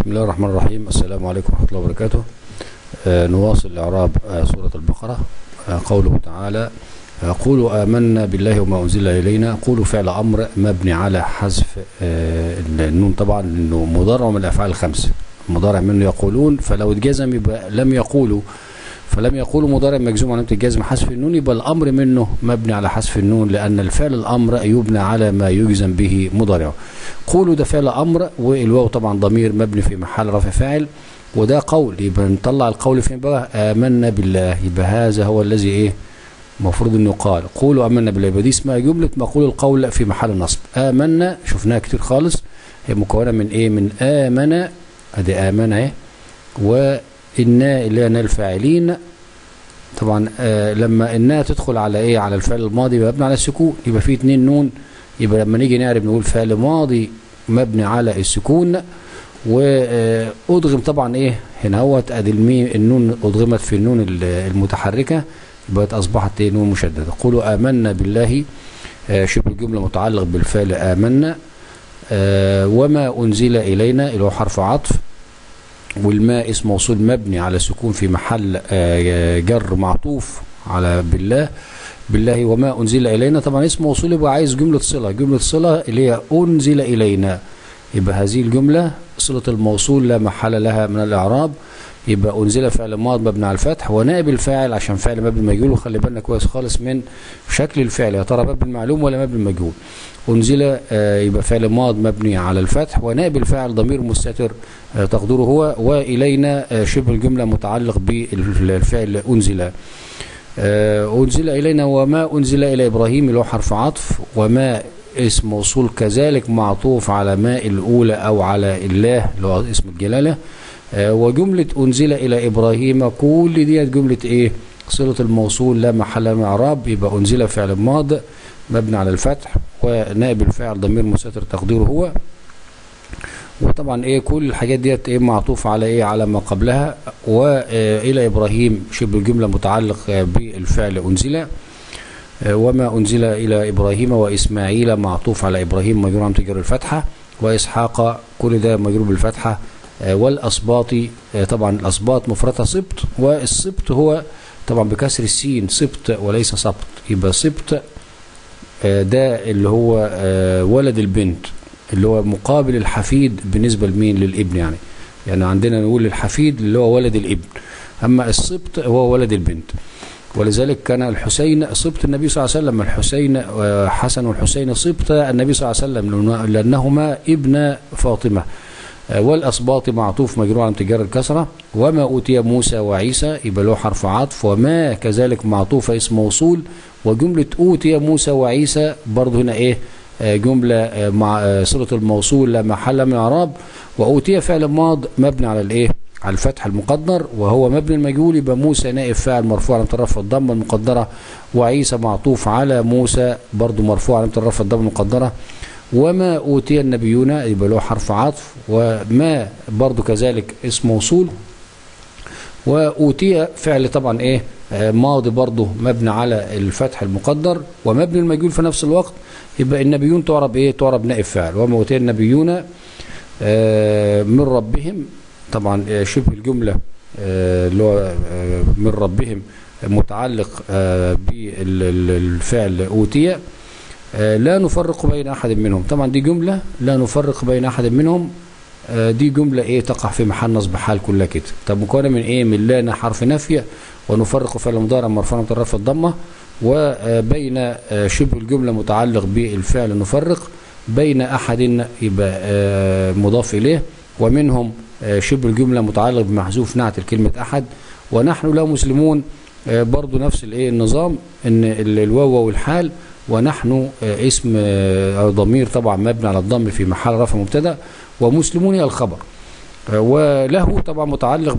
بسم الله الرحمن الرحيم السلام عليكم ورحمة الله وبركاته آه نواصل إعراب آه سورة البقرة آه قوله تعالى آه قولوا آمنا بالله وما أنزل إلينا قولوا فعل أمر مبني على حذف آه النون طبعا إنه مضارع من الأفعال الخمسة مضارع منه يقولون فلو اتجزم يبقى لم يقولوا فلم يقولوا مضارع مجزوم علامة الجزم حذف النون يبقى الأمر منه مبني على حذف النون لأن الفعل الأمر يبنى على ما يجزم به مضارعه قولوا ده فعل أمر والواو طبعا ضمير مبني في محل رفع فاعل وده قول يبقى نطلع القول فين بقى آمنا بالله يبقى هذا هو الذي إيه المفروض انه قال قولوا آمنا بالله يبقى دي اسمها جملة مقول القول في محل نصب آمنا شفناها كتير خالص هي مكونة من إيه من آمن أدي آمن إيه وإنا اللي هي الفاعلين طبعا آه لما إنها تدخل على إيه على الفعل الماضي يبقى مبني على السكون يبقى فيه اتنين نون يبقى لما نيجي نعرف نقول فعل ماضي مبني على السكون وأدغم طبعا إيه هنا هوت أدي الميم النون أدغمت في النون المتحركة يبقى أصبحت إيه نون مشددة قولوا آمنا بالله آه شبه الجملة متعلق بالفعل آمنا آه وما أنزل إلينا اللي هو حرف عطف والماء اسم موصول مبني على سكون في محل آه جر معطوف على بالله بالله وما أنزل إلينا طبعا اسم موصول يبقى عايز جملة صلة جملة صلة اللي هي أنزل إلينا يبقى هذه الجملة صلة الموصول لا محل لها من الإعراب يبقى أنزل فعل ماض مبني على الفتح ونائب الفاعل عشان فعل مبني مجهول وخلي بالنا كويس خالص من شكل الفعل يا ترى مبني المعلوم ولا مبني المجهول أنزل آه يبقى فعل ماض مبني على الفتح ونائب الفاعل ضمير مستتر آه تقديره هو وإلينا آه شبه الجملة متعلق بالفعل أنزل أنزل إلينا وما أنزل إلى إبراهيم اللي هو حرف عطف وما اسم موصول كذلك معطوف على ماء الأولى أو على الله اللي هو اسم الجلالة وجملة أنزل إلى إبراهيم كل ديت جملة إيه صلة الموصول لا محل من إعراب يبقى أنزل فعل ماض مبني على الفتح ونائب الفاعل ضمير مستتر تقديره هو وطبعا ايه كل الحاجات ديت ايه معطوف على ايه على ما قبلها والى ابراهيم شبه الجمله متعلق بالفعل انزل وما انزل الى ابراهيم واسماعيل معطوف على ابراهيم مجرور عن تجر الفتحه واسحاق كل ده مجرور بالفتحه والاسباط طبعا الاسباط مفردها سبط والسبط هو طبعا بكسر السين سبط وليس سبط يبقى سبط ده اللي هو ولد البنت اللي هو مقابل الحفيد بالنسبة لمين للابن يعني يعني عندنا نقول الحفيد اللي هو ولد الابن أما السبط هو ولد البنت ولذلك كان الحسين سبط النبي صلى الله عليه وسلم الحسين حسن والحسين سبط النبي صلى الله عليه وسلم لأنهما ابن فاطمة والأسباط معطوف مجرور عن تجار الكسرة وما أوتي موسى وعيسى يبقى له حرف عطف وما كذلك معطوفة اسم موصول وجملة أوتي موسى وعيسى برضه هنا إيه جملة مع صلة الموصول لا محل من اعراب وأوتي فعل ماض مبني على الإيه على الفتح المقدر وهو مبني المجهول يبقى موسى نائب فاعل مرفوع على مترفع الضمه المقدرة وعيسى معطوف على موسى برضه مرفوع على مترفع الضمه المقدرة وما أوتي النبيون يبقى له حرف عطف وما برضه كذلك اسم موصول وأوتي فعل طبعا إيه ماضي برضه مبني على الفتح المقدر ومبني المجهول في نفس الوقت يبقى النبيون تعرب ايه تعرب نائب فاعل وما اوتي النبيون من ربهم طبعا شبه الجمله اللي هو من ربهم متعلق بالفعل اوتي لا نفرق بين احد منهم طبعا دي جمله لا نفرق بين احد منهم دي جملة ايه تقع في محل نصب حال كلها كده طب مكونة من ايه من لا حرف نفي ونفرق فعل مضارع مرفوع من طرف الضمه وبين شبه الجملة متعلق بالفعل نفرق بين أحد يبقى مضاف إليه ومنهم شبه الجملة متعلق بمحذوف نعت الكلمة أحد ونحن لا مسلمون برضو نفس الايه النظام ان الواو والحال ونحن اسم ضمير طبعا مبني على الضم في محل رفع مبتدا ومسلمون الخبر وله طبعا متعلق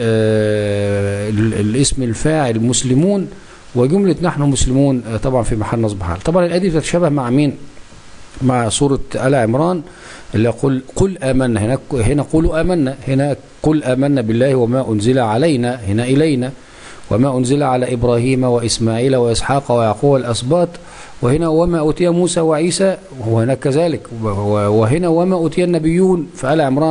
بالاسم الفاعل مسلمون وجملة نحن مسلمون طبعا في محل نصب حال طبعا الآية دي بتتشابه مع مين مع سورة آل عمران اللي قل قل آمنا هنا هنا قولوا آمنا هنا قل آمنا بالله وما أنزل علينا هنا إلينا وما أنزل على إبراهيم وإسماعيل وإسحاق ويعقوب الأسباط وهنا وما أوتي موسى وعيسى وهناك كذلك وهنا وما أوتي النبيون في آل عمران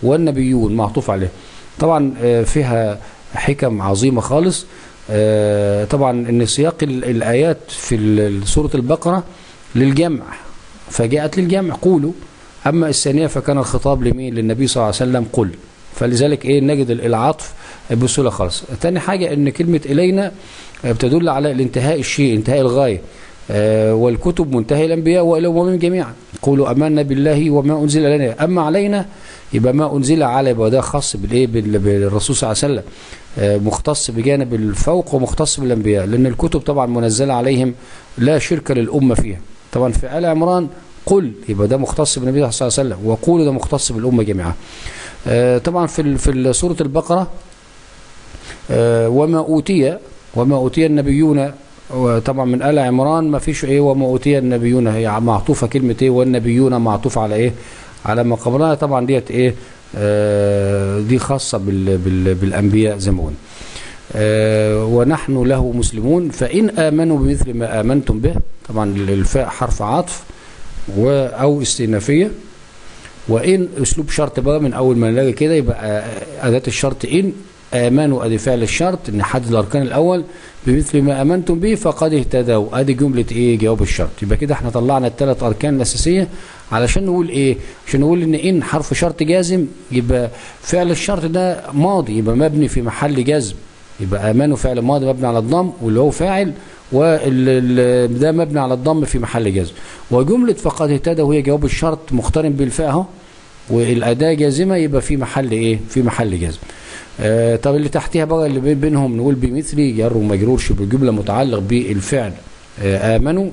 والنبيون معطوف عليه طبعا آه، فيها حكم عظيمة خالص آه، طبعا ان سياق ال- الآيات في ال- سورة البقرة للجمع فجاءت للجمع قولوا أما الثانية فكان الخطاب لمين للنبي صلى الله عليه وسلم قل فلذلك ايه نجد ال- العطف بسهولة خالص تاني حاجة ان كلمة إلينا آه، بتدل على الانتهاء الشيء انتهاء الغاية آه، والكتب منتهى الأنبياء وإلى الأمم جميعا قولوا أمنا بالله وما أنزل إلينا أما علينا يبقى ما أنزل على يبقى ده خاص بالإيه بال- بالرسول صلى الله عليه وسلم آه، مختص بجانب الفوق ومختص بالأنبياء لأن الكتب طبعا منزلة عليهم لا شرك للأمة فيها طبعا في آل عمران قل يبقى ده مختص بالنبي صلى الله عليه وسلم وقولوا ده مختص بالأمة جميعا آه، طبعا في ال- في سورة البقرة آه، وما أوتي وما أوتي النبيون وطبعا من آل عمران ما فيش ايه وما أوتي النبيون هي معطوفة كلمة ايه والنبيون معطوفة على ايه على ما قبلها طبعا ديت ايه آه دي خاصة بال بال بالأنبياء زي ما قلنا آه ونحن له مسلمون فإن آمنوا بمثل ما آمنتم به طبعا الفاء حرف عطف و أو استئنافية وإن أسلوب شرط بقى من أول ما نلاقي كده يبقى أداة الشرط إن آمنوا أدي فعل الشرط نحدد الأركان الأول بمثل ما آمنتم به فقد اهتدوا أدي جملة إيه جواب الشرط يبقى كده احنا طلعنا الثلاث أركان الأساسية علشان نقول إيه عشان نقول إن إن حرف شرط جازم يبقى فعل الشرط ده ماضي يبقى مبني في محل جزم يبقى آمنوا فعل ماضي مبني على الضم واللي هو فاعل وده مبني على الضم في محل جزم وجملة فقد اهتدوا هي جواب الشرط مقترن بالفاء اهو والأداة جازمة يبقى في محل إيه في محل جزم آه طب اللي تحتها بقى اللي بين- بينهم نقول بمثل جر ومجرور شبه جملة متعلق بالفعل آه آمنوا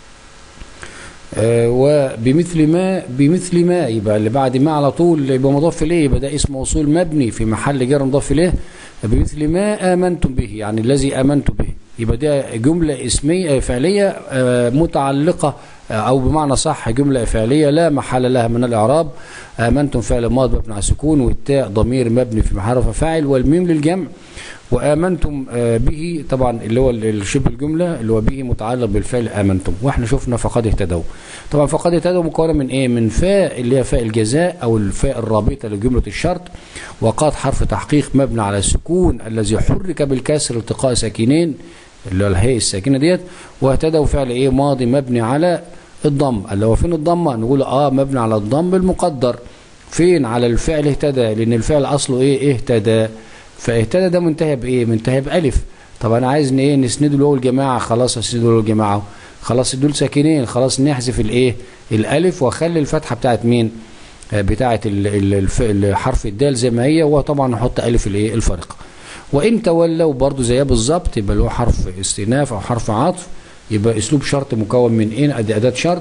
آه وبمثل ما بمثل ما يبقى اللي بعد ما على طول يبقى مضاف إليه يبقى ده اسم موصول مبني في محل جر مضاف إليه بمثل ما آمنتم به يعني الذي آمنتم به يبقى ده جملة اسمية فعلية آه، متعلقة آه، أو بمعنى صح جملة فعلية لا محل لها من الإعراب آمنتم فعل ماض مبني على السكون والتاء ضمير مبني في محل رفع فاعل والميم للجمع وآمنتم آه، به طبعا اللي هو الشبه الجملة اللي هو به متعلق بالفعل آمنتم واحنا شفنا فقد اهتدوا طبعا فقد اهتدوا مكونة من ايه من فاء اللي هي فاء الجزاء او الفاء الرابطة لجملة الشرط وقاد حرف تحقيق مبني على السكون الذي حرك بالكسر التقاء ساكنين اللي هو الهاء الساكنة ديت واهتدوا فعل ايه ماضي مبني على الضم اللي هو فين الضمة نقول اه مبني على الضم المقدر فين على الفعل اهتدى لان الفعل اصله ايه اهتدى فاهتدى ده منتهى بايه منتهى بالف طب انا عايز ان ايه نسنده له الجماعه خلاص اسنده له الجماعه خلاص دول ساكنين خلاص نحذف الايه الالف واخلي الفتحه بتاعت مين آه، بتاعت ال- ال- الف- الحرف الدال زي ما هي وطبعا نحط الف الايه الفارقه وان تولوا برضو زيها بالظبط يبقى اللي هو حرف استئناف او حرف عطف يبقى اسلوب شرط مكون من ان ادي اداه شرط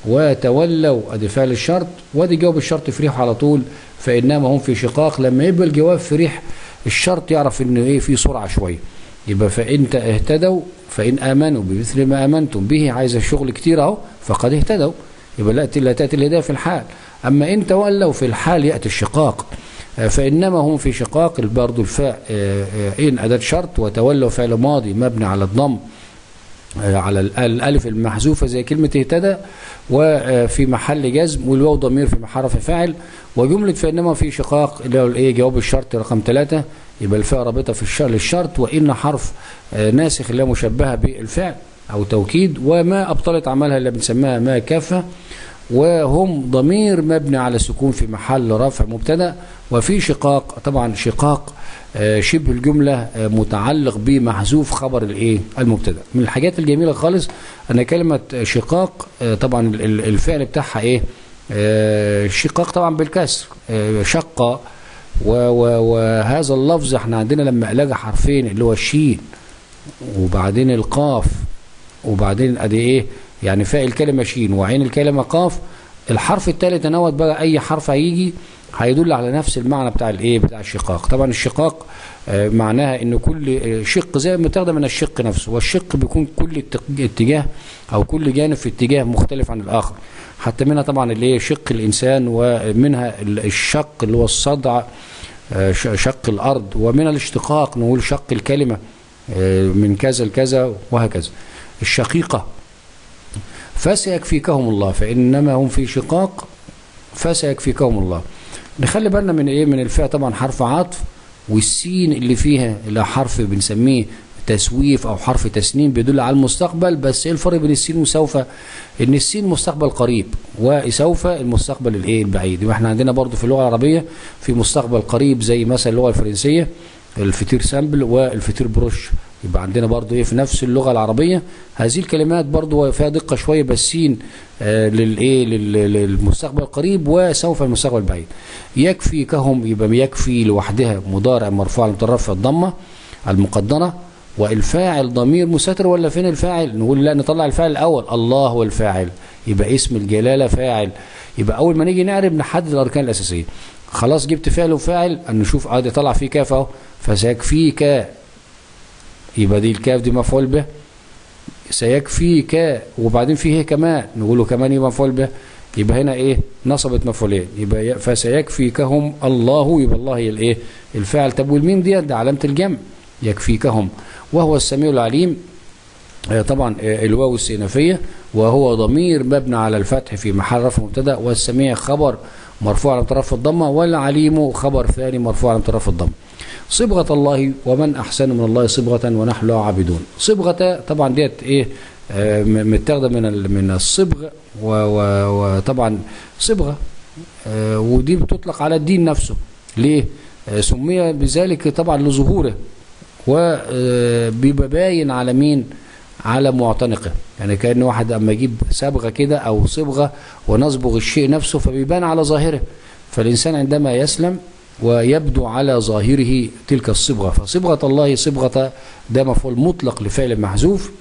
وتولوا ادي فعل الشرط وادي جواب الشرط في ريح على طول فانما هم في شقاق لما يبقى الجواب في ريح الشرط يعرف ان ايه في سرعه شويه يبقى فان ت- اهتدوا فان امنوا بمثل ما امنتم به عايز الشغل كتير اهو فقد اهتدوا يبقى لا لا تاتي الهدايه في الحال اما ان تولوا في الحال ياتي الشقاق آه، فانما هم في شقاق برضه الفاء آه، آه، ان اداه شرط وتولوا فعل ماضي مبني على الضم آه، على ال- الالف المحذوفه زي كلمه اهتدى وفي محل جزم والواو ضمير في محل رفع فاعل وجمله فانما في شقاق اللي هو الايه جواب الشرط رقم ثلاثة يبقى الفاء رابطه في الشر للشرط وان حرف آه، ناسخ اللي هي مشبهه بالفعل او توكيد وما ابطلت عملها اللي بنسميها ما كافه وهم ضمير مبني على السكون في محل رفع مبتدا وفي شقاق طبعا شقاق آه، شبه الجمله آه، متعلق بمحذوف خبر الايه المبتدا من الحاجات الجميله خالص ان كلمه شقاق آه، طبعا ال- ال- الفعل بتاعها ايه آه، شقاق طبعا بالكسر آه، شق و- و- وهذا اللفظ احنا عندنا لما الاقي حرفين اللي هو الشين وبعدين القاف وبعدين ادي ايه يعني فاء الكلمه شين وعين الكلمه قاف الحرف الثالث نوت بقى اي حرف هيجي هيدل على نفس المعنى بتاع الايه بتاع الشقاق طبعا الشقاق آه، معناها ان كل آه، شق زي ما تاخده من الشق نفسه والشق بيكون كل ات- اتجاه او كل جانب في اتجاه مختلف عن الاخر حتى منها طبعا اللي هي شق الانسان ومنها ال- الشق اللي هو الصدع آه، ش- شق الارض ومن الاشتقاق نقول شق الكلمه آه، من كذا لكذا وهكذا الشقيقه فسيكفيكهم الله فإنما هم في شقاق فسيكفيكهم الله نخلي بالنا من ايه من الفاء طبعا حرف عطف والسين اللي فيها اللي حرف بنسميه تسويف او حرف تسنيم بيدل على المستقبل بس ايه الفرق بين السين وسوف ان السين مستقبل قريب وسوف المستقبل الايه البعيد واحنا عندنا برضو في اللغه العربيه في مستقبل قريب زي مثلا اللغه الفرنسيه الفطير سامبل والفطير بروش يبقى عندنا برضو ايه في نفس اللغه العربيه هذه الكلمات برضو فيها دقه شويه بس سين آه للايه لل- للمستقبل القريب وسوف المستقبل البعيد يكفي كهم يبقى يكفي لوحدها مضارع مرفوع المترفع الضمه المقدره والفاعل ضمير مستتر ولا فين الفاعل نقول لا نطلع الفاعل الاول الله هو الفاعل يبقى اسم الجلاله فاعل يبقى اول ما نيجي نعرف نحدد الاركان الاساسيه خلاص جبت فعل وفاعل أن نشوف اه ده طلع فيه كاف اهو فسيكفيك يبقى دي الكاف دي مفعول به سيكفيك وبعدين فيه إيه كمان نقوله كمان يبقى مفعول به يبقى هنا ايه نصبت مفعولين يبقى ي- فسيكفيكهم الله يبقى الله هي الايه الفاعل طب والميم دي ده علامه الجمع يكفيكهم وهو السميع العليم آه، طبعا آه، الواو السينفية وهو ضمير مبني على الفتح في محل رفع مبتدا والسميع خبر مرفوع على طرف الضمه والعليم خبر ثاني مرفوع على طرف الضمه صبغة الله ومن أحسن من الله صبغة ونحن له عابدون صبغة طبعا ديت إيه آه، م- متاخدة من ال- من الصبغ و- و- وطبعا صبغة آه، ودي بتطلق على الدين نفسه ليه؟ آه، سمي بذلك طبعا لظهوره وبيبقى باين على مين على معتنقه يعني كأن واحد اما يجيب صبغه كده او صبغه ونصبغ الشيء نفسه فبيبان على ظاهره فالإنسان عندما يسلم ويبدو على ظاهره تلك الصبغة فصبغة الله صبغة ده مفعول مطلق لفعل محذوف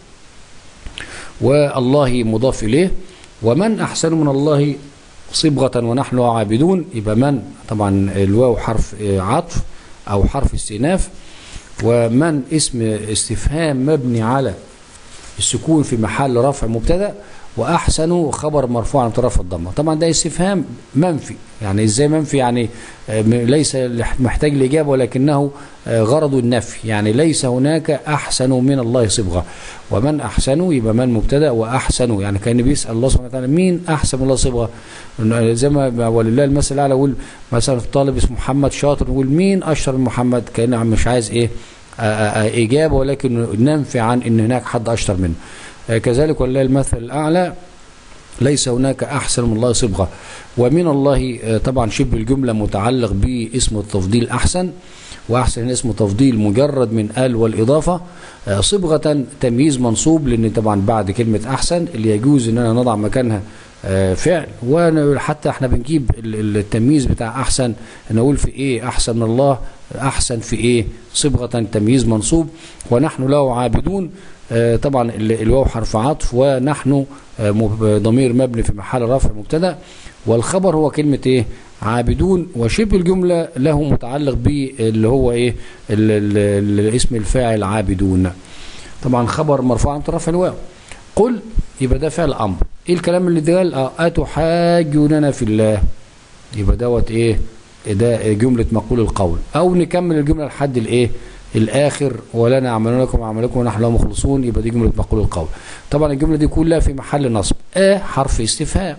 والله مضاف إليه ومن أحسن من الله صبغة ونحن عابدون يبقى من طبعا الواو حرف عطف أو حرف استئناف ومن اسم استفهام مبني على السكون في محل رفع مبتدا واحسن خبر مرفوع عن طرف الضمه طبعا ده استفهام منفي يعني ازاي منفي يعني ليس محتاج لاجابه ولكنه غرض النفي يعني ليس هناك احسن من الله صبغه ومن احسن يبقى من مبتدا واحسن يعني كان بيسال الله سبحانه وتعالى مين احسن من الله صبغه زي ما ولله المثل الاعلى يقول مثلا في طالب اسمه محمد شاطر نقول مين اشطر من محمد كان مش عايز ايه إجابة ولكن ننفي عن أن هناك حد أشطر منه كذلك ولله المثل الأعلى ليس هناك أحسن من الله صبغة ومن الله طبعا شبه الجملة متعلق باسم التفضيل أحسن وأحسن اسم تفضيل مجرد من آل والإضافة صبغة تمييز منصوب لأن طبعا بعد كلمة أحسن اللي يجوز أن أنا نضع مكانها فعل وحتى احنا بنجيب التمييز بتاع احسن نقول في ايه احسن من الله احسن في ايه صبغه تمييز منصوب ونحن له عابدون طبعا الواو حرف عطف ونحن ضمير مبني في محل رفع مبتدا والخبر هو كلمه ايه عابدون وشبه الجمله له متعلق باللي هو ايه الاسم الفاعل عابدون طبعا خبر مرفوع عن طرف الواو قل يبقى ده فعل امر ايه الكلام اللي اتقال اه اتحاجوننا في الله يبقى دوت ايه ده جمله مقول القول او نكمل الجمله لحد الايه الاخر ولا نعمل لكم اعمالكم ونحن له مخلصون يبقى دي جمله مقول القول طبعا الجمله دي كلها في محل نصب اه حرف استفهام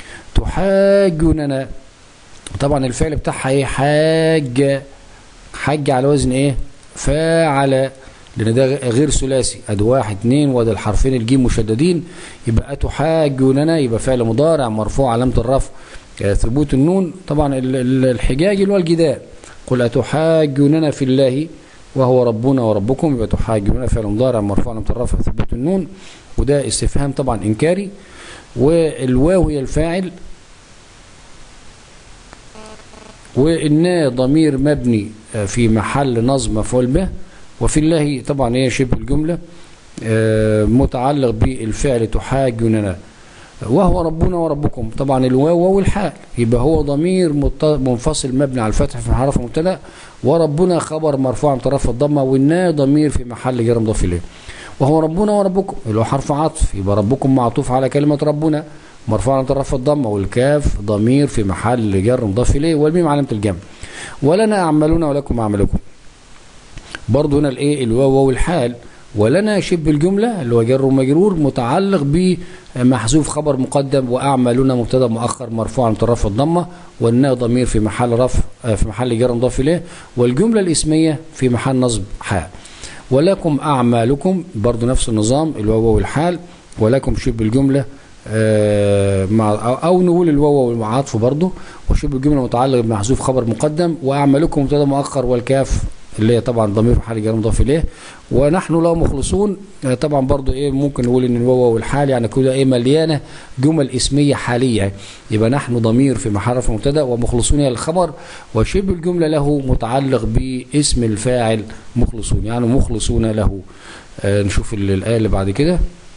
تحاجوننا طبعا الفعل بتاعها ايه حاج حج على وزن ايه فاعل لان ده غير ثلاثي ادي واحد اثنين وده الحرفين الجيم مشددين يبقى اتحاجوننا يبقى فعل مضارع مرفوع علامه الرفع ثبوت النون طبعا الحجاج اللي هو الجدال قل اتحاجوننا في الله وهو ربنا وربكم يبقى تحاجوننا فعل مضارع مرفوع علامه الرفع ثبوت النون وده استفهام طبعا انكاري والواو هي الفاعل والنا ضمير مبني في محل نصب مفعول به وفي الله طبعا هي شبه الجملة متعلق بالفعل تحاجوننا وهو ربنا وربكم طبعا الواو والحال يبقى هو ضمير منفصل مبني على الفتح في حرف مبتدا وربنا خبر مرفوع من طرف الضمه والنا ضمير في محل جر مضاف اليه وهو ربنا وربكم اللي هو حرف عطف يبقى ربكم معطوف على كلمه ربنا مرفوع على طرف الضمه والكاف ضمير في محل جر مضاف اليه والميم علامه الجمع ولنا اعمالنا ولكم اعمالكم برضه هنا الايه الواو والحال ولنا شبه الجملة اللي هو جر ومجرور متعلق بمحذوف خبر مقدم وأعمالنا مبتدا مؤخر مرفوع عن طرف الضمة والناء ضمير في محل رفع في محل جر مضاف إليه والجملة الاسمية في محل نصب حال ولكم أعمالكم برضو نفس النظام الواو والحال ولكم شبه الجملة مع أو نقول الواو والعطف برضو وشبه الجملة متعلق بمحذوف خبر مقدم وأعمالكم مبتدا مؤخر والكاف اللي هي طبعا ضمير في حال جر مضاف اليه ونحن لا مخلصون طبعا برضو ايه ممكن نقول ان الواو والحال يعني كده ايه مليانه جمل اسميه حاليه يبقى نحن ضمير في محل رفع مبتدا ومخلصون هي الخبر وشبه الجمله له متعلق باسم الفاعل مخلصون يعني مخلصون له آه نشوف الايه اللي بعد كده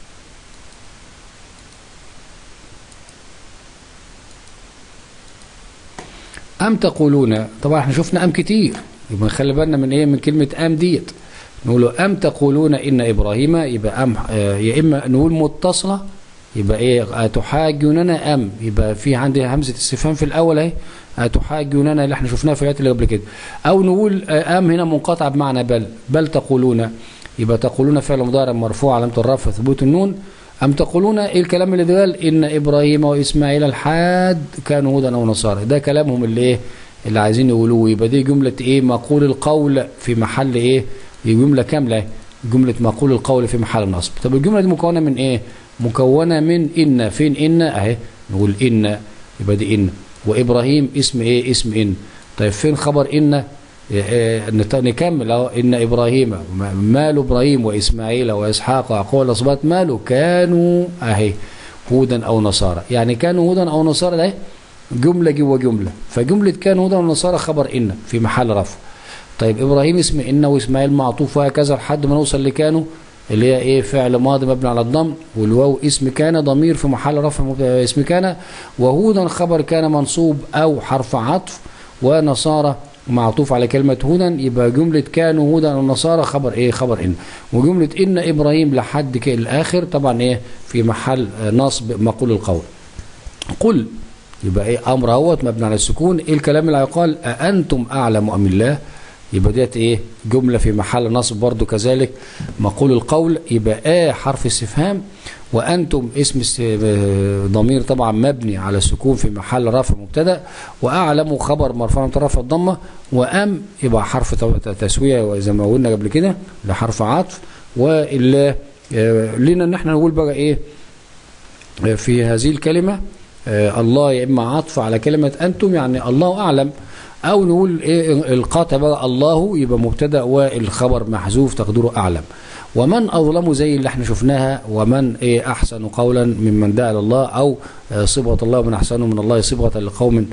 أم تقولون طبعا احنا شفنا أم كتير يبقى نخلي بالنا من ايه من كلمة أم ديت نقول أم تقولون إن إبراهيم يبقى أم آه يا إما نقول متصلة يبقى إيه أتحاجوننا أم يبقى في عندي همزة استفهام في الأول أهي أتحاجوننا اللي احنا شفناها في الآيات اللي قبل كده أو نقول أم هنا منقطعة بمعنى بل بل تقولون يبقى تقولون فعل مضارع مرفوع علامة الرفع ثبوت النون أم تقولون إيه الكلام اللي قال إن إبراهيم وإسماعيل الحاد كانوا هودا أو نصارى ده كلامهم اللي إيه اللي عايزين يقولوه يبقى دي جملة إيه مقول القول في محل إيه جملة كاملة جملة مقول القول في محل نصب طب الجملة دي مكونة من إيه مكونة من إن فين إن أهي نقول إن يبقى دي إن وإبراهيم اسم إيه اسم إن طيب فين خبر إن نكمل اهو ان ابراهيم مال ابراهيم واسماعيل واسحاق ويعقوب الاصباط ماله كانوا اهي هودا او نصارى يعني كانوا هودا او نصارى ده جمله جوه جمله فجمله كانوا هودا او نصارى خبر ان في محل رفع طيب ابراهيم اسم ان واسماعيل معطوف وهكذا لحد ما نوصل لكانوا اللي هي ايه فعل ماضي مبني على الضم والواو اسم كان ضمير في محل رفع اسم كان وهودا خبر كان منصوب او حرف عطف ونصارى معطوف على كلمة هدى يبقى جملة كانوا هدى النصارى خبر ايه خبر ان وجملة ان ابراهيم لحد كده الاخر طبعا ايه في محل نصب مقول القول قل يبقى ايه امر اهوت مبني على السكون ايه الكلام اللي هيقال أأنتم اعلم ام الله يبقى ديت ايه جملة في محل نصب برضو كذلك مقول القول يبقى ايه حرف استفهام وأنتم اسم ضمير طبعا مبني على السكون في محل رفع مبتدا وأعلم خبر مرفوع رفع الضمة وأم يبقى حرف تسوية زي ما قلنا قبل كده لحرف عطف وإلا لنا ان احنا نقول بقى ايه في هذه الكلمة الله يا إما عطف على كلمة أنتم يعني الله أعلم أو نقول إيه القاطع بقى الله يبقى مبتدا والخبر محذوف تقديره أعلم ومن أظلم زي اللي احنا شفناها ومن ايه أحسن قولا ممن دعا إلى الله أو صبغة الله ومن أحسن من الله صبغة لقوم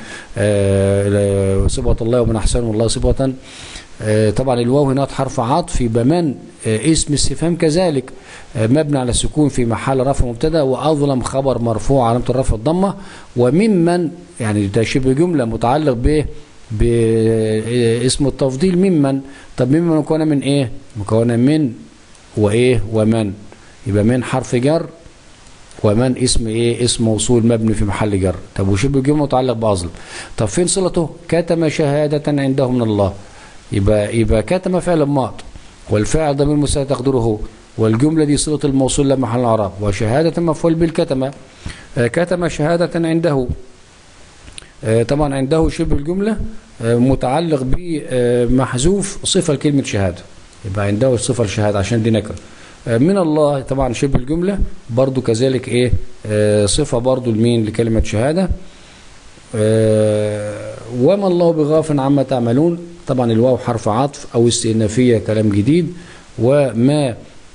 صبغة الله ومن أحسن من الله صبغة طبعا الواو هنا حرف عطف يبقى من اسم استفهام كذلك مبني على السكون في محل رفع مبتدا واظلم خبر مرفوع علامه الرفع الضمه وممن يعني ده شبه جمله متعلق ب باسم التفضيل ممن طب ممن مكونه من ايه مكونه من وايه ومن يبقى من حرف جر ومن اسم ايه اسم موصول مبني في محل جر طب وشبه الجمله متعلق باظلم طب فين صلته كتم شهاده عنده من الله يبقى يبقى كتم فعل ماض والفاعل ضمير مساعد تقديره والجمله دي صله الموصول لا محل اعراب وشهاده مفعول بالكتمه كتم شهاده عنده طبعا عنده شبه الجمله متعلق بمحذوف صفه لكلمه شهاده يبقى عنده صفه الشهاده عشان دي نكره من الله طبعا شبه الجمله برضو كذلك ايه صفه برضو لمين لكلمه شهاده وما الله بغاف عما تعملون طبعا الواو حرف عطف او استئنافيه كلام جديد وما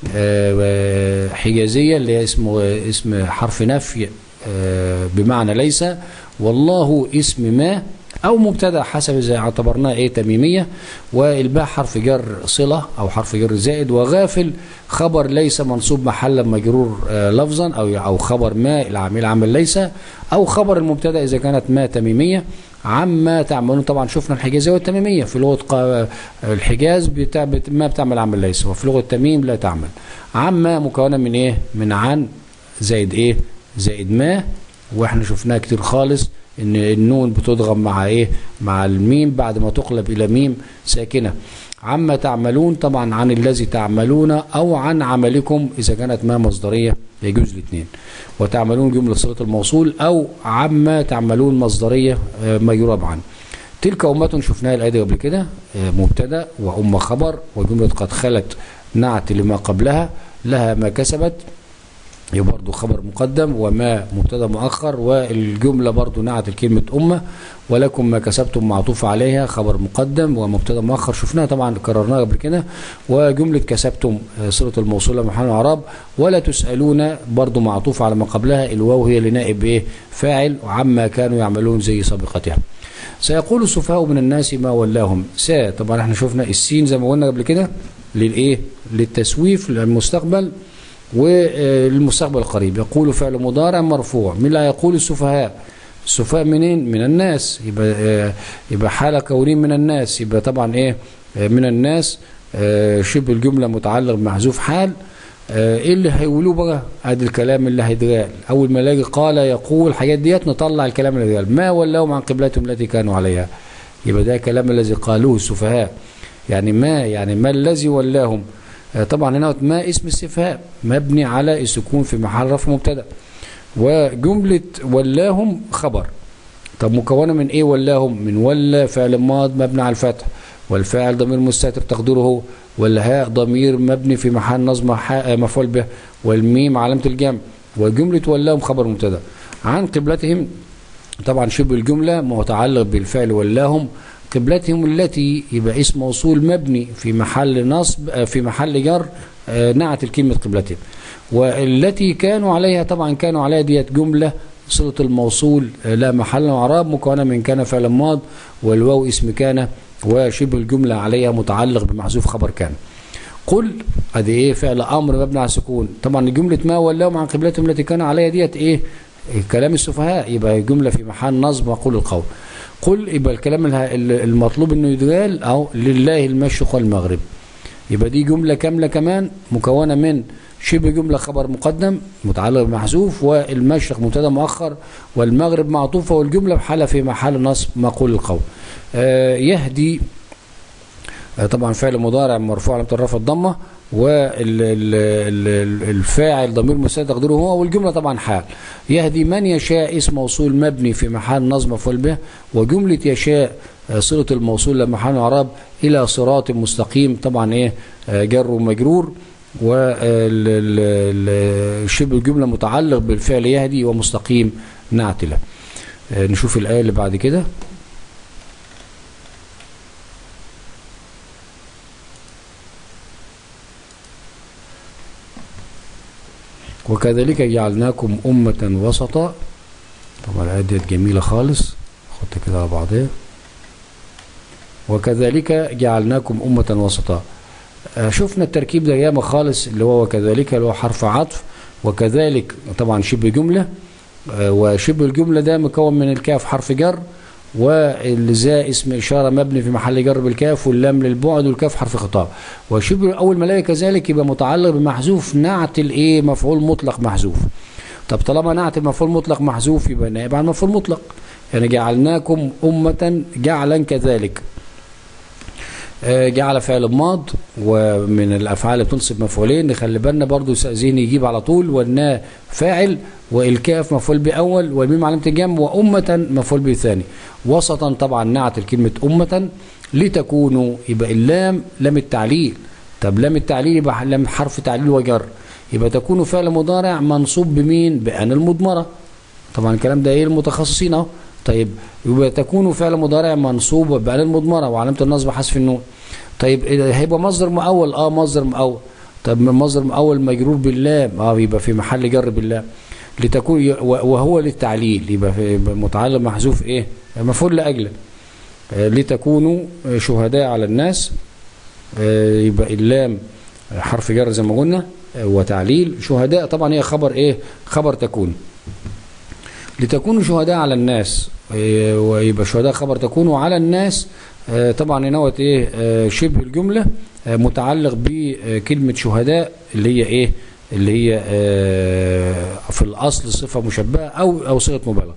حجازيه اللي هي اسمه اسم حرف نفي بمعنى ليس والله اسم ما او مبتدا حسب اذا اعتبرناه ايه تميميه والباء حرف جر صله او حرف جر زائد وغافل خبر ليس منصوب محلا مجرور لفظا او او خبر ما العامل عمل ليس او خبر المبتدا اذا كانت ما تميميه عما تعملون طبعا شفنا الحجازيه والتميميه في لغه الحجاز بتاع ما بتعمل عمل ليس وفي لغه التميم لا تعمل عما مكونه من ايه من عن زائد ايه زائد ما واحنا شفناها كتير خالص ان النون بتضغم مع ايه مع الميم بعد ما تقلب الى ميم ساكنه عما تعملون طبعا عن الذي تعملون او عن عملكم اذا كانت ما مصدريه يجوز الاثنين وتعملون جمله صله الموصول او عما تعملون مصدريه آه، ما يراب عنه تلك أمة شفناها الآية دي قبل كده آه، مبتدأ وأم خبر وجملة قد خلت نعت لما قبلها لها ما كسبت يبقى برضه خبر مقدم وما مبتدا مؤخر والجمله برضه نعت الكلمه امه ولكم ما كسبتم معطوف عليها خبر مقدم ومبتدا مؤخر شفناها طبعا كررناها قبل كده وجمله كسبتم آه، صله الموصوله محل الاعراب ولا تسالون برضه معطوف على ما قبلها الواو هي لنائب ايه فاعل وعما كانوا يعملون زي سابقتها سيقول السفهاء من الناس ما ولاهم سا طبعا احنا شفنا السين زي ما قلنا قبل كده للايه للتسويف للمستقبل والمستقبل القريب يقول فعل مضارع مرفوع من لا يقول السفهاء السفهاء منين من الناس يبقى آه، يبقى حال كونين من الناس يبقى طبعا ايه آه، من الناس آه، شبه الجمله متعلق بمحذوف حال آه، ايه اللي هيقولوه بقى ادي الكلام اللي هيتقال اول ما الاقي قال يقول الحاجات ديت نطلع الكلام اللي هيتقال ما ولاهم عن قبلتهم التي كانوا عليها يبقى ده كلام الذي قالوه السفهاء يعني ما يعني ما الذي ولاهم آه، طبعا هنا ما اسم استفهام مبني على السكون في محل رفع مبتدا وجمله ولاهم خبر طب مكونه من ايه ولاهم من ولا فعل ماض مبني على الفتح والفاعل ضمير مستتر تقديره والهاء ضمير مبني في محل نصب حاء مفعول به والميم علامه الجمع وجمله ولاهم خبر مبتدا عن قبلتهم طبعا شبه الجمله متعلق بالفعل ولاهم قبلتهم التي يبقى اسم موصول مبني في محل نصب آه، في محل جر آه، نعت الكلمه قبلتهم والتي كانوا عليها طبعا كانوا عليها ديت جمله صله الموصول آه، لا محل من اعراب مكونه من كان فعل ماض والواو اسم كان وشبه الجمله عليها متعلق بمحذوف خبر كان قل ادي ايه فعل امر مبني على السكون طبعا جمله ما ولاهم عن قبلتهم التي كانوا عليها ديت ايه كلام السفهاء يبقى جمله في محل نصب مقول القول قل يبقى الكلام اله- المطلوب انه يتقال او لله المشرق والمغرب يبقى دي جمله كامله كمان مكونه من شبه جمله خبر مقدم متعلق بمحذوف والمشرق مبتدا مؤخر والمغرب معطوفه والجمله بحاله في محل نصب مقول القول آه يهدي آه، طبعا فعل مضارع مرفوع علامه الرفع الضمه والفاعل ضمير مستتر تقديره هو والجمله طبعا حال يهدي من يشاء اسم موصول مبني في محل نصب مفعول به وجمله يشاء آه، صله الموصول لمحل اعراب الى صراط مستقيم طبعا ايه آه، جر ومجرور وشبه الجمله متعلق بالفعل يهدي ومستقيم نعتله آه، نشوف الايه اللي بعد كده وكذلك جعلناكم أمة وسطا طبعا الآية ديت جميلة خالص خدت كده على بعضها وكذلك جعلناكم أمة وسطا آه، شفنا التركيب ده ياما خالص اللي هو وكذلك اللي هو حرف عطف وكذلك طبعا شبه جملة آه، وشبه الجملة ده مكون من الكاف حرف جر والزاء اسم إشارة مبني في محل جر بالكاف واللام للبعد والكاف حرف خطاب وشبه أول ما الاقي كذلك يبقى متعلق بمحذوف نعت الإيه مفعول مطلق محذوف طب طالما نعت المفعول مطلق محذوف يبقى نائب عن مفعول مطلق يعني جعلناكم أمة جعلا كذلك آه، جعل فعل ماض ومن الافعال اللي بتنصب مفعولين نخلي بالنا برضو ذهني يجيب على طول والنا فاعل والكاف مفعول باول والميم علامه الجمع وامه مفعول به ثاني وسطا طبعا نعت الكلمه امه لتكونوا يبقى اللام لام التعليل طب لام التعليل يبقى لام حرف تعليل وجر يبقى تكون فعل مضارع منصوب بمين بان المضمره طبعا الكلام ده ايه المتخصصين اهو طيب يبقى تكون فعل مضارع منصوب بأن المضمرة وعلامة النصب حذف النون طيب إيه هيبقى مصدر مؤول اه مصدر مؤول طب من مصدر مؤول مجرور باللام اه يبقى في محل جر باللام لتكون وهو للتعليل يبقى, في يبقى متعلق محذوف ايه مفعول لاجله آه لتكونوا شهداء على الناس آه يبقى اللام حرف جر زي ما قلنا آه وتعليل شهداء طبعا هي خبر ايه خبر تكون لتكونوا شهداء على الناس إيه ويبقى شهداء خبر تكونوا على الناس آه طبعا نوت ايه آه شبه الجمله آه متعلق بكلمه شهداء اللي هي ايه اللي هي في الاصل صفه مشبهه او او صيغه مبالغه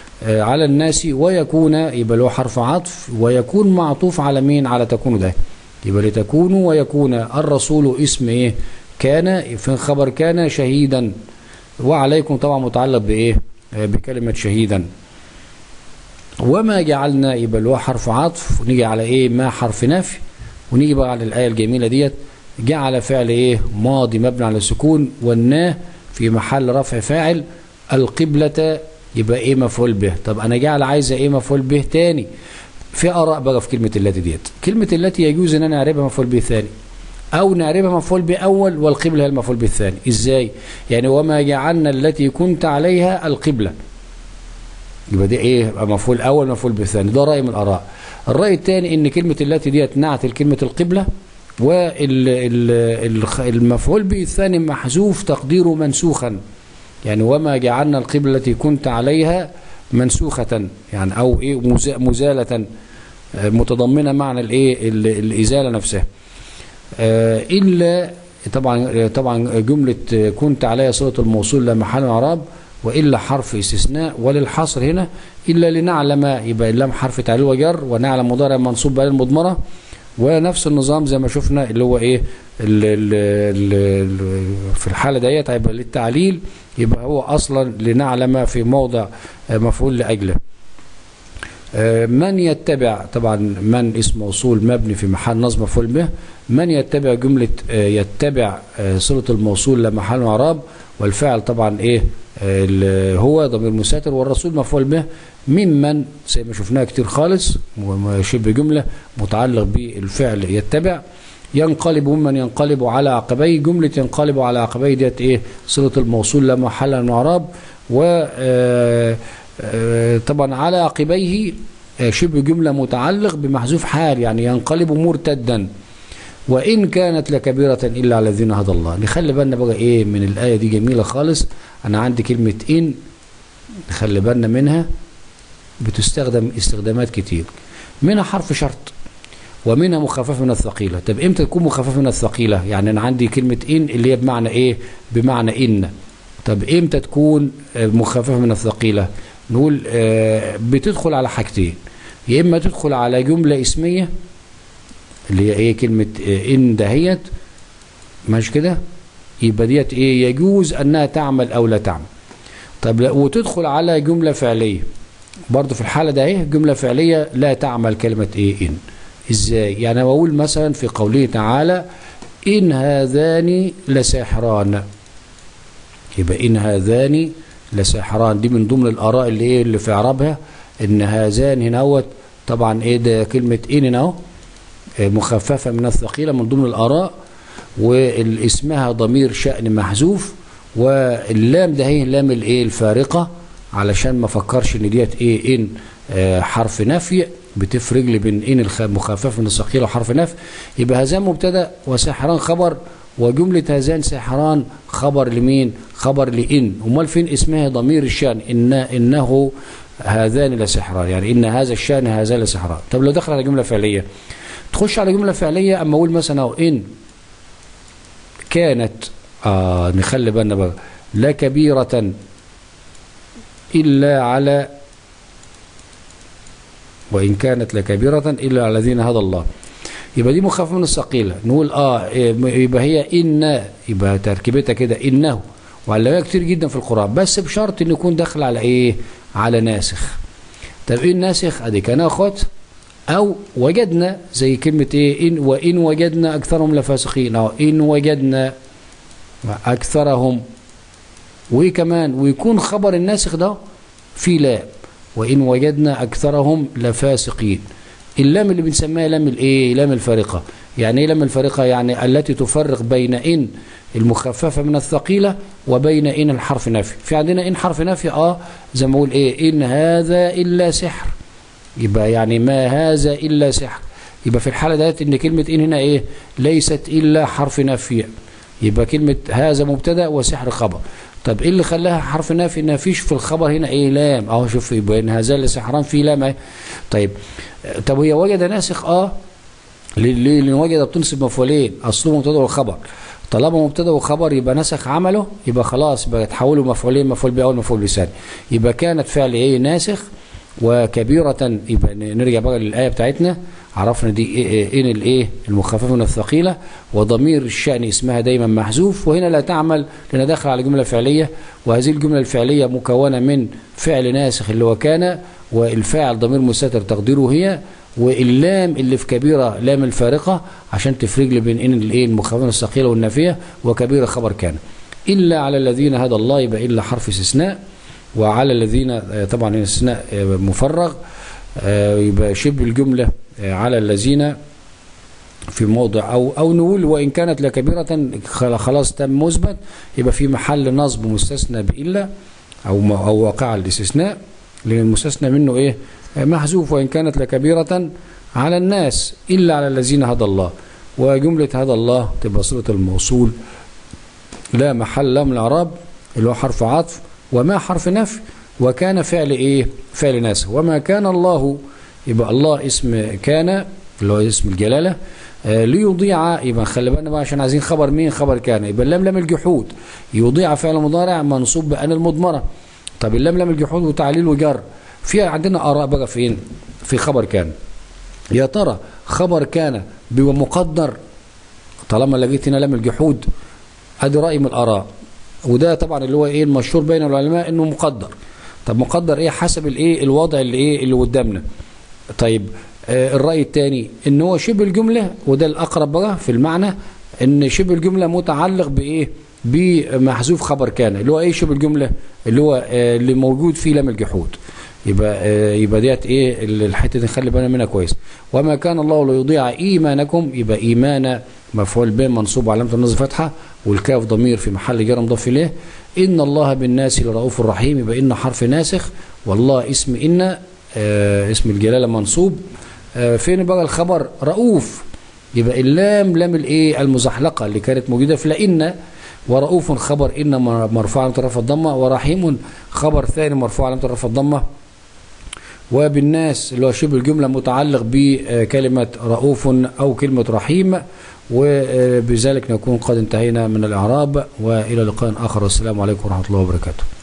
على الناس ويكون يبقى له حرف عطف ويكون معطوف على مين على تكون ده يبقى لتكونوا ويكون الرسول اسم ايه كان في خبر كان شهيدا وعليكم طبعا متعلق بايه آه، بكلمة شهيدا وما جعلنا يبقى اللي هو حرف عطف ونيجي على ايه ما حرف نفي ونيجي بقى على الآية الجميلة ديت جعل فعل ايه ماضي مبني على السكون والناه في محل رفع فاعل القبلة يبقى ايه مفعول به طب انا جعل عايزة ايه مفعول به تاني في اراء بقى في كلمة التي ديت كلمة التي يجوز ان انا اعربها مفعول به ثاني او نعربها مفعول به اول والقبلة هي المفعول به الثاني ازاي يعني وما جعلنا التي كنت عليها القبلة يبقى دي ايه يبقى مفعول اول مفعول به الثاني ده راي من الاراء الراي الثاني ان كلمة التي ديت نعت لكلمة القبلة والمفعول به الثاني محذوف تقديره منسوخا يعني وما جعلنا القبلة التي كنت عليها منسوخة يعني أو إيه مزا- مزالة آه، متضمنة معنى الإيه ال- الإزالة نفسها آه، إلا طبعا طبعا جملة آه، كنت عليها صلة الموصول لا محل من اعراب وإلا حرف استثناء وللحصر هنا إلا لنعلم يبقى اللام حرف تعليل وجر ونعلم مضارع منصوب بقى المضمرة ونفس النظام زي ما شفنا اللي هو ايه ال ال ال في الحالة ديت هيبقى للتعليل يبقى هو اصلا لنعلم في موضع آه، مفعول لاجله آه، من يتبع طبعا من اسم موصول مبني في محل نصب مفعول به من يتبع جملة آه، يتبع آه، صلة الموصول لا محل من اعراب والفعل طبعا ايه آه، ال- هو ضمير مساتر والرسول مفعول به ممن زي ما شفناها كتير خالص شبه جملة متعلق بالفعل يتبع ينقلب ممن ينقلب على عقبيه جملة ينقلب على عقبيه ديت ايه صلة الموصول لا محل من اعراب و آه، آه، طبعا على عقبيه آه، شبه جملة متعلق بمحذوف حال يعني ينقلب مرتدا وإن كانت لكبيرة إلا على الذين هدى الله نخلي بالنا بقى إيه من الآية دي جميلة خالص أنا عندي كلمة إن نخلي بالنا منها بتستخدم استخدامات كتير منها حرف شرط ومنها مخفف من الثقيلة طب امتى تكون مخفف من الثقيلة يعني انا عندي كلمة ان اللي هي بمعنى ايه بمعنى ان طب امتى تكون آه، مخففة من الثقيلة نقول آه، بتدخل على حاجتين يا اما تدخل على جملة اسمية اللي هي ايه كلمة آه، ان دهيت مش كده يبقى ديت ايه يجوز انها تعمل او لا تعمل طب لا وتدخل على جملة فعلية برضه في الحالة ده ايه جملة فعلية لا تعمل كلمة ايه ان ازاي يعني أنا بقول مثلا في قوله تعالى ان هذان لساحران يبقى ان هذان لساحران دي من ضمن الاراء اللي ايه اللي في اعرابها ان هذان هناوت طبعا ايه ده كلمة ان هنا اهو آه، مخففة من الثقيلة من ضمن الاراء واسمها ضمير شأن محذوف واللام ده هي لام الايه الفارقة علشان ما فكرش ان ديت ايه ان آه، حرف نفي بتفرق لي بين ان الخ- مخفف من الثقيله وحرف نفي يبقى هذان مبتدا وساحران خبر وجمله هذان ساحران خبر لمين خبر لان امال فين اسمها ضمير الشان ان انه هذان لسحران يعني ان هذا الشان هذان لسحران طب لو دخل على جمله فعليه تخش على جمله فعليه اما اقول مثلا أو ان كانت آه نخلي بالنا بقى لا كبيرة إلا على وإن كانت لكبيرة إلا على الذين هدى الله يبقى دي مخففة من الثقيلة نقول اه إيه، يبقى هي إن يبقى تركيبتها كده إنه وعلمها كتير جدا في القرآن بس بشرط إنه يكون داخل على إيه على ناسخ طب إيه الناسخ أدي كان أخوات أو وجدنا زي كلمة إيه إن وإن وجدنا أكثرهم لفاسقين أو إن وجدنا أكثرهم وإيه كمان ويكون خبر الناسخ ده في لام وإن وجدنا أكثرهم لفاسقين اللام اللي بنسميها لام الايه لام الفارقة يعني ايه لام الفارقة يعني التي تفرق بين إن المخففة من الثقيلة وبين إن الحرف نفي في عندنا إن حرف نفي آه زي ما أقول إيه إن هذا إلا سحر يبقى يعني ما هذا إلا سحر يبقى في الحالة ديت إن كلمة إن هنا إيه ليست إلا حرف نفي يبقى كلمة هذا مبتدا وسحر خبر طب ايه اللي خلاها حرف نافي ان مفيش في الخبر هنا ايه لام اهو شوف يبقى ان هذا اللي سحران في لام اهي طيب آه، طب هي وجد ناسخ اه ليه ليه؟ لان وجد بتنصب مفعولين اصله مبتدا وخبر طالما مبتدا وخبر يبقى نسخ عمله يبقى خلاص بقى تحولوا مفعولين مفعول به اول مفعول بثاني يبقى كانت فعل ايه ناسخ وكبيرة يبقى نرجع بقى للآية بتاعتنا عرفنا دي إيه- إيه- ان الايه المخففه من الثقيله وضمير الشأن اسمها دايما محذوف وهنا لا تعمل لان داخل على جمله فعليه وهذه الجمله الفعليه مكونه من فعل ناسخ اللي هو كان والفاعل ضمير مستتر تقديره هي واللام اللي في كبيره لام الفارقه عشان تفرق لي بين ان الايه المخففه من الثقيله والنافيه وكبيره خبر كان الا على الذين هدى الله يبقى الا حرف استثناء وعلى الذين آه، طبعا الاستثناء آه، مفرغ آه، يبقى شبه الجملة آه، على الذين في موضع أو أو نقول وإن كانت لكبيرة خل- خلاص تم مثبت يبقى في محل نصب مستثنى بإلا أو م- أو واقع الاستثناء لأن المستثنى منه إيه آه، محذوف وإن كانت لكبيرة على الناس إلا على الذين هدى الله وجملة هدى الله تبقى صلة الموصول لا محل له من الإعراب اللي هو حرف عطف وما حرف نفي وكان فعل ايه فعل ناسخ وما كان الله يبقى الله اسم كان اللي هو اسم الجلاله آه ليضيع يبقى خلي بالنا بقى عشان عايزين خبر مين خبر كان يبقى اللام لام الجحود يضيع فعل مضارع منصوب بان المضمره طب اللام لام الجحود وتعليل وجر في عندنا اراء بقى فين في خبر كان يا ترى خبر كان بيبقى مقدر طالما لقيت هنا لام الجحود ادي راي من الاراء وده طبعا اللي هو ايه المشهور بين العلماء انه مقدر طب مقدر ايه حسب الايه الوضع اللي ايه اللي قدامنا طيب آه الراي الثاني ان هو شبه الجمله وده الاقرب بقى في المعنى ان شبه الجمله متعلق بايه بمحذوف خبر كان اللي هو ايه شبه الجمله اللي هو آه اللي موجود فيه لام الجحود يبقى آه يبقى ديت ايه الحته دي نخلي بالنا منها كويس وما كان الله ليضيع ايمانكم يبقى ايمان مفعول به منصوب علامه النصب فتحه والكاف ضمير في محل جر مضاف اليه ان الله بالناس لرؤوف رحيم يبقى ان حرف ناسخ والله اسم ان آه اسم الجلاله منصوب آه فين بقى الخبر رؤوف يبقى اللام لام الايه المزحلقه اللي كانت موجوده في لان ورؤوف خبر ان مرفوع علامه رفع الضمه ورحيم خبر ثاني مرفوع علامه رفع الضمه وبالناس اللي هو شبه الجمله متعلق بكلمه رؤوف او كلمه رحيم وبذلك نكون قد انتهينا من الاعراب والى لقاء اخر والسلام عليكم ورحمه الله وبركاته